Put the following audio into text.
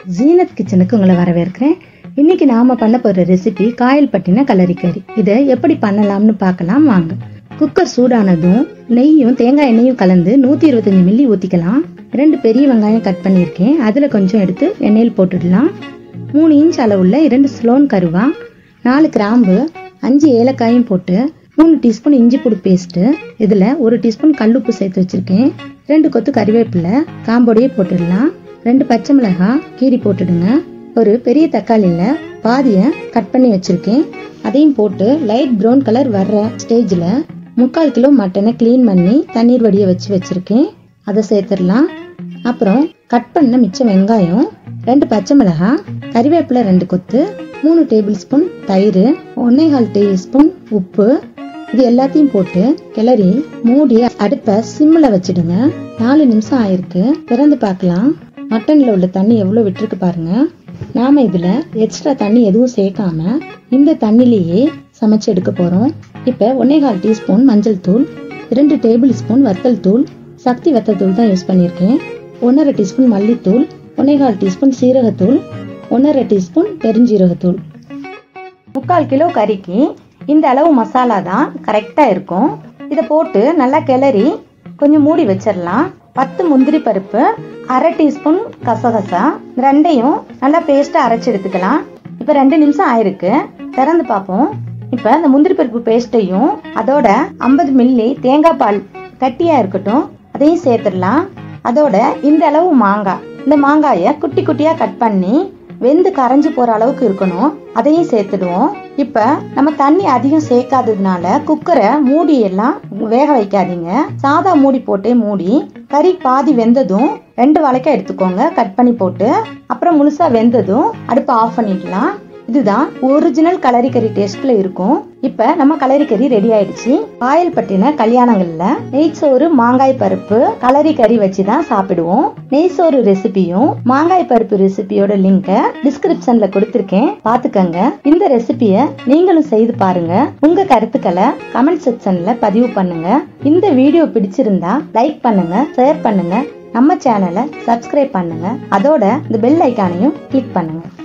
ஜீனத் கிச்சனுக்கு உங்களை வரவேற்கிறேன் இன்னைக்கு நாம பண்ண போற ரெசிபி காயல் பட்டின கலரி கறி இதை எப்படி பண்ணலாம்னு பார்க்கலாம் வாங்க குக்கர் சூடானதும் நெய்யும் தேங்காய் எண்ணெயும் கலந்து நூற்றி இருபத்தஞ்சி மில்லி ஊற்றிக்கலாம் ரெண்டு பெரிய வெங்காயம் கட் பண்ணியிருக்கேன் அதில் கொஞ்சம் எடுத்து எண்ணெயில் போட்டுடலாம் மூணு இன்ச் அளவுள்ள இரண்டு ஸ்லோன் கருவா நாலு கிராம்பு அஞ்சு ஏலக்காயும் போட்டு மூணு டீஸ்பூன் இஞ்சி பூடு பேஸ்ட்டு இதில் ஒரு டீஸ்பூன் கல்லுப்பு சேர்த்து வச்சுருக்கேன் ரெண்டு கொத்து கறிவேப்பிலை காம்போடையே போட்டுடலாம் ரெண்டு பச்சை மிளகாய் கீரி போட்டுடுங்க ஒரு பெரிய தக்காளியில் பாதியை கட் பண்ணி வச்சுருக்கேன் அதையும் போட்டு லைட் ப்ரௌன் கலர் வர்ற ஸ்டேஜில் முக்கால் கிலோ மட்டனை க்ளீன் பண்ணி தண்ணீர் வடிய வச்சு வச்சுருக்கேன் அதை சேர்த்துடலாம் அப்புறம் கட் பண்ண மிச்ச வெங்காயம் ரெண்டு பச்சை மிளகாய் கறிவேப்பிலை ரெண்டு கொத்து மூணு டேபிள் ஸ்பூன் தயிர் ஒன்னேகால் டேபிள் ஸ்பூன் உப்பு இது எல்லாத்தையும் போட்டு கிளறி மூடி அடுப்பை சிம்மில் வச்சிடுங்க நாலு நிமிஷம் ஆயிருக்கு திறந்து பார்க்கலாம் மட்டனில் உள்ள தண்ணி எவ்வளோ விட்டுருக்கு பாருங்க நாம இதில் எக்ஸ்ட்ரா தண்ணி எதுவும் சேர்க்காம இந்த தண்ணிலேயே சமைச்சு எடுக்க போகிறோம் இப்போ ஒன்னேகால் டீஸ்பூன் மஞ்சள் தூள் ரெண்டு டேபிள் ஸ்பூன் வத்தல் தூள் சக்தி வத்தல் தூள் தான் யூஸ் பண்ணியிருக்கேன் ஒன்றரை டீஸ்பூன் மல்லித்தூள் ஒன்னேகால் டீஸ்பூன் சீரகத்தூள் ஒன்றரை டீஸ்பூன் பெருஞ்சீரகத்தூள் முக்கால் கிலோ கறிக்கு இந்த அளவு மசாலா தான் கரெக்டாக இருக்கும் இதை போட்டு நல்லா கிளறி கொஞ்சம் மூடி வச்சிடலாம் பத்து முந்திரி பருப்பு அரை டீஸ்பூன் கசகசா ரெண்டையும் நல்லா பேஸ்ட்டாக அரைச்சி எடுத்துக்கலாம் இப்போ ரெண்டு நிமிஷம் ஆயிருக்கு திறந்து பார்ப்போம் இப்போ இந்த முந்திரி பருப்பு பேஸ்ட்டையும் அதோட ஐம்பது மில்லி தேங்காய் பால் கட்டியாக இருக்கட்டும் அதையும் சேர்த்துடலாம் அதோட இந்த அளவு மாங்காய் இந்த மாங்காயை குட்டி குட்டியாக கட் பண்ணி வெந்து கரைஞ்சு போற அளவுக்கு இருக்கணும் அதையும் சேர்த்துடுவோம் இப்ப நம்ம தண்ணி அதிகம் சேர்க்காததுனால குக்கரை மூடி எல்லாம் வேக வைக்காதீங்க சாதா மூடி போட்டே மூடி கறி பாதி வெந்ததும் ரெண்டு வளைக்க எடுத்துக்கோங்க கட் பண்ணி போட்டு அப்புறம் முழுசா வெந்ததும் அடுப்பை ஆஃப் பண்ணிடலாம் இதுதான் ஒரிஜினல் கலரி கறி டேஸ்ட்ல இருக்கும் இப்ப நம்ம கலரி கறி ரெடி ஆயிடுச்சு காயல் பட்டின கல்யாணங்கள்ல நெய் சோறு மாங்காய் பருப்பு கலரி கறி வச்சு தான் சாப்பிடுவோம் நெய் சோறு ரெசிபியும் மாங்காய் பருப்பு ரெசிபியோட லிங்க டிஸ்கிரிப்ஷன்ல கொடுத்திருக்கேன் பாத்துக்கங்க இந்த ரெசிபிய நீங்களும் செய்து பாருங்க உங்க கருத்துக்களை கமெண்ட் செக்ஷன்ல பதிவு பண்ணுங்க இந்த வீடியோ பிடிச்சிருந்தா லைக் பண்ணுங்க ஷேர் பண்ணுங்க நம்ம சேனலை சப்ஸ்கிரைப் பண்ணுங்க அதோட இந்த பெல் ஐக்கானையும் கிளிக் பண்ணுங்க